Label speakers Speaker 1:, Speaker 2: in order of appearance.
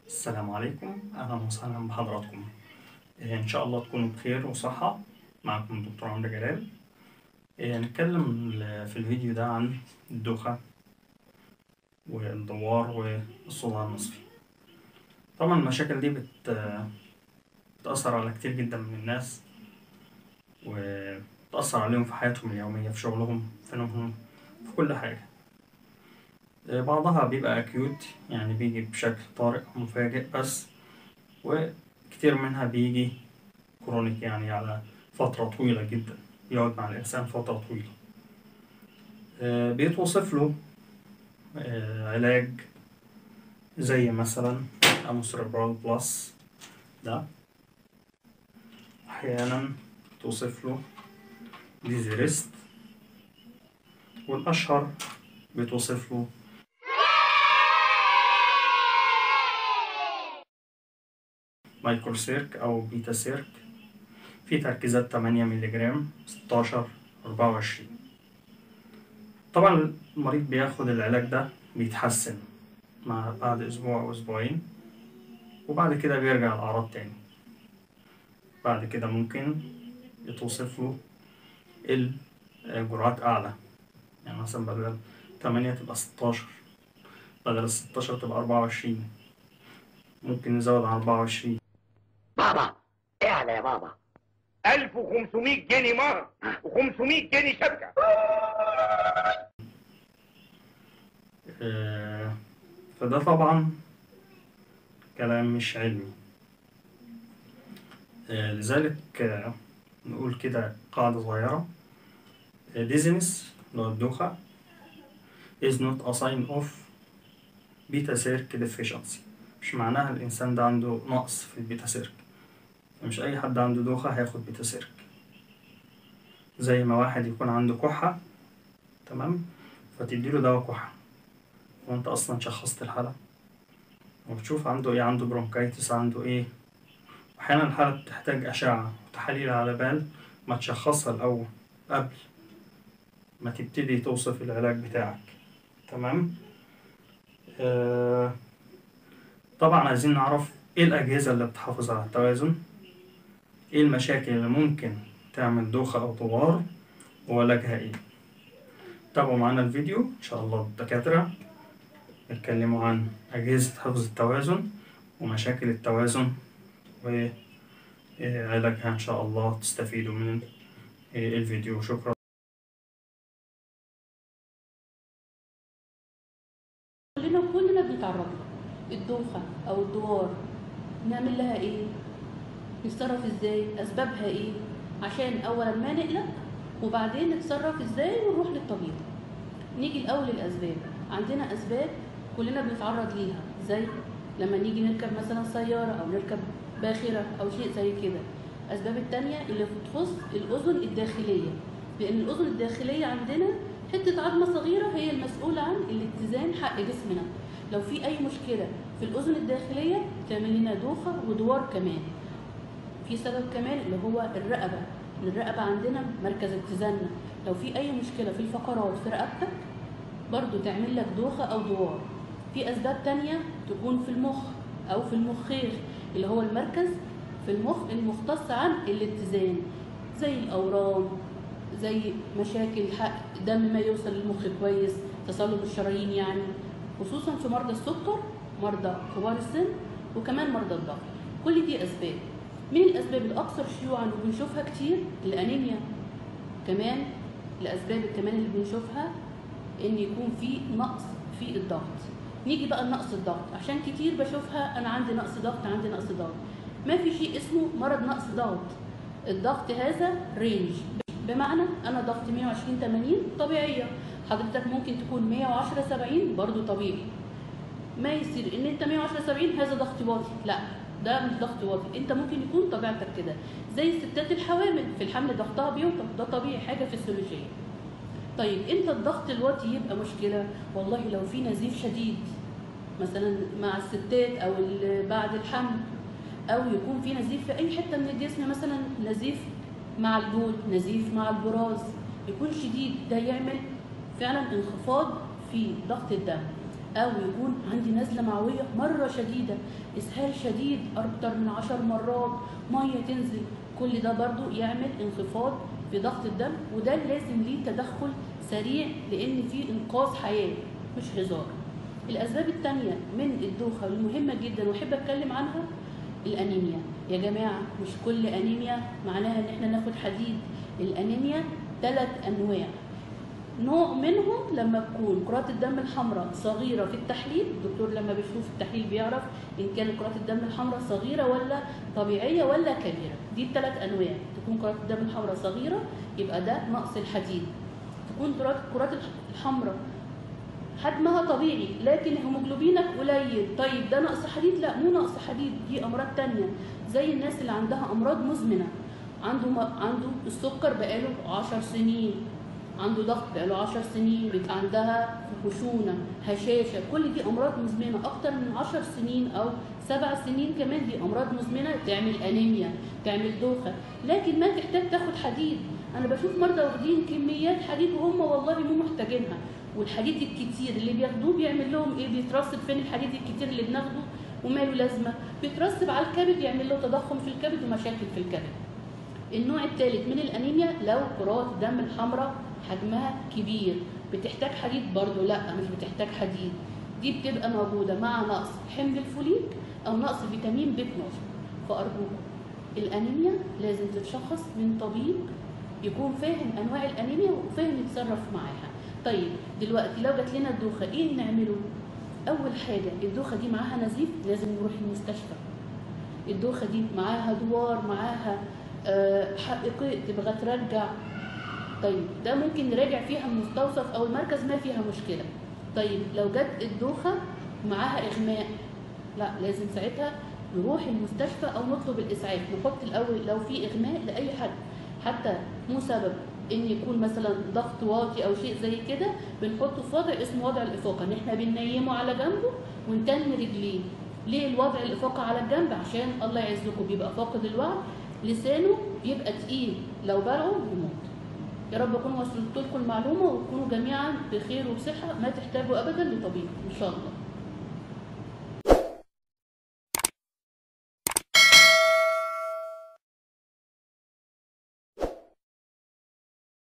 Speaker 1: السلام عليكم أهلا وسهلا بحضراتكم إيه، إن شاء الله تكونوا بخير وصحة معكم دكتور عمرو جلال إيه، هنتكلم ل- في الفيديو ده عن الدوخة والدوار والصداع النصفي طبعا المشاكل دي بت بتأثر على كتير جدا من الناس وبتأثر عليهم في حياتهم اليومية في شغلهم في نومهم في كل حاجة إيه، بعضها بيبقى أكيوت يعني بيجي بشكل طارئ أو مفاجئ بس وكتير منها بيجي كرونيك يعني على فترة طويلة جدا يقعد مع الإنسان فترة طويلة آه، بيتوصف له آه، علاج زي مثلا أموسربرال بلس ده أحيانا توصف له ديزيريست والأشهر بتوصف له مايكرو سيرك أو بيتا سيرك في تركيزات 8 مللي جرام 16 24 طبعا المريض بياخد العلاج ده بيتحسن مع بعد أسبوع أو أسبوعين وبعد كده بيرجع الأعراض تاني بعد كده ممكن يتوصف له الجرعات أعلى يعني مثلا بدل 8 تبقى 16 بدل ال 16 تبقى 24 ممكن نزود على 24
Speaker 2: بابا اعلى يا بابا
Speaker 3: 1500 جنيه مهر و500 جنيه شبكه
Speaker 1: آه، فده طبعا كلام مش علمي آه، لذلك آه، نقول كده قاعدة صغيرة ديزنس اللي هو الدوخة is not a sign of beta circ deficiency مش معناها الإنسان ده عنده نقص في البيتا سيرك مش أي حد عنده دوخة هياخد بيتا سيرك زي ما واحد يكون عنده كحة تمام فتديله دواء كحة وانت اصلا شخصت الحالة وبتشوف عنده ايه عنده برونكايتس عنده ايه احيانا الحالة بتحتاج اشعة وتحاليل على بال ما تشخصها الاول قبل ما تبتدي توصف العلاج بتاعك تمام آه طبعا عايزين نعرف ايه الاجهزة اللي بتحافظ على التوازن ايه المشاكل اللي ممكن تعمل دوخة او دوار وعلاجها ايه تابعوا معانا الفيديو ان شاء الله الدكاترة نتكلموا عن أجهزة حفظ التوازن ومشاكل التوازن وعلاجها إن شاء الله تستفيدوا من الفيديو شكرا
Speaker 4: كلنا كلنا بنتعرض له الدوخة أو الدوار نعمل لها إيه؟ نتصرف إزاي؟ أسبابها إيه؟ عشان أولا ما نقلق وبعدين نتصرف إزاي ونروح للطبيب نيجي الأول للأسباب عندنا أسباب كلنا بنتعرض ليها زي لما نيجي نركب مثلا سيارة أو نركب باخرة أو شيء زي كده الأسباب التانية اللي بتخص الأذن الداخلية لأن الأذن الداخلية عندنا حتة عظمة صغيرة هي المسؤولة عن الاتزان حق جسمنا لو في أي مشكلة في الأذن الداخلية تعمل لنا دوخة ودوار كمان في سبب كمان اللي هو الرقبة الرقبة عندنا مركز اتزاننا لو في أي مشكلة في الفقرات في رقبتك برضو تعمل لك دوخة أو دوار في أسباب تانية تكون في المخ أو في المخيخ اللي هو المركز في المخ المختص عن الاتزان زي الأورام زي مشاكل حق دم ما يوصل للمخ كويس تصلب الشرايين يعني خصوصا في مرضى السكر مرضى كبار السن وكمان مرضى الضغط كل دي أسباب من الأسباب الأكثر شيوعا وبنشوفها كتير الأنيميا كمان الأسباب كمان اللي بنشوفها ان يكون في نقص في الضغط نيجي بقى لنقص الضغط عشان كتير بشوفها انا عندي نقص ضغط عندي نقص ضغط ما في شيء اسمه مرض نقص ضغط الضغط هذا رينج بمعنى انا ضغطي 120 80 طبيعيه حضرتك ممكن تكون 110 70 برضو طبيعي ما يصير ان انت 110 70 هذا ضغط واطي لا ده مش ضغط واطي انت ممكن يكون طبيعتك كده زي الستات الحوامل في الحمل ضغطها بيوطى ده طبيعي حاجه فسيولوجيه طيب امتى الضغط الواطي يبقى مشكله والله لو في نزيف شديد مثلا مع الستات او ال- بعد الحمل او يكون في نزيف في اي حته من الجسم مثلا نزيف مع البول نزيف مع البراز يكون شديد ده يعمل فعلا انخفاض في ضغط الدم او يكون عندي نزله معويه مره شديده اسهال شديد اكتر من عشر مرات ميه تنزل كل ده برضو يعمل انخفاض في ضغط الدم وده لازم ليه تدخل سريع لان في انقاذ حياه مش هزار الاسباب التانية من الدوخه المهمه جدا واحب اتكلم عنها الانيميا يا جماعه مش كل انيميا معناها ان احنا ناخد حديد الانيميا ثلاث انواع نوع منهم لما تكون كرات الدم الحمراء صغيره في التحليل الدكتور لما بيشوف التحليل بيعرف ان كانت كرات الدم الحمراء صغيره ولا طبيعيه ولا كبيره دي الثلاث انواع تكون كرات الدم الحمراء صغيره يبقى ده نقص الحديد تكون كرات كرات الحمراء حجمها طبيعي لكن هيموجلوبينك قليل طيب ده نقص حديد لا مو نقص حديد دي امراض تانية زي الناس اللي عندها امراض مزمنه عنده م... عنده السكر بقاله 10 سنين عنده ضغط بقاله 10 سنين بيبقى عندها خشونه هشاشه كل دي امراض مزمنه اكتر من 10 سنين او سبع سنين كمان دي امراض مزمنه تعمل انيميا تعمل دوخه لكن ما تحتاج تاخد حديد انا بشوف مرضى واخدين كميات حديد وهم والله مو محتاجينها والحديد الكتير اللي بياخدوه بيعمل لهم ايه بيترسب فين الحديد الكتير اللي بناخده وماله لازمه بيترسب على الكبد يعمل له تضخم في الكبد ومشاكل في الكبد النوع الثالث من الانيميا لو كرات الدم الحمراء حجمها كبير بتحتاج حديد برضو لا مش بتحتاج حديد دي بتبقى موجوده مع نقص حمض الفوليك او نقص فيتامين ب 12 فارجوكم الانيميا لازم تتشخص من طبيب يكون فاهم انواع الانيميا وفاهم يتصرف معاها طيب دلوقتي لو جات لنا الدوخه ايه نعمله اول حاجه الدوخه دي معاها نزيف لازم نروح المستشفى الدوخه دي معاها دوار معاها آه، حقيقي تبغى ترجع طيب ده ممكن نراجع فيها المستوصف او المركز ما فيها مشكله طيب لو جت الدوخه معاها اغماء لا لازم ساعتها نروح المستشفى او نطلب الاسعاف نحط الاول لو في اغماء لاي حد حتى مو سبب ان يكون مثلا ضغط واطي او شيء زي كده بنحطه في وضع اسمه وضع الافاقه ان احنا بننيمه على جنبه ونتني رجليه ليه الوضع الافاقه على الجنب عشان الله يعزكم بيبقى فاقد الوعي لسانه بيبقى تقيل لو بلعه يموت يا رب اكون وصلت لكم المعلومه وتكونوا جميعا بخير وبصحه ما تحتاجوا ابدا لطبيب ان شاء الله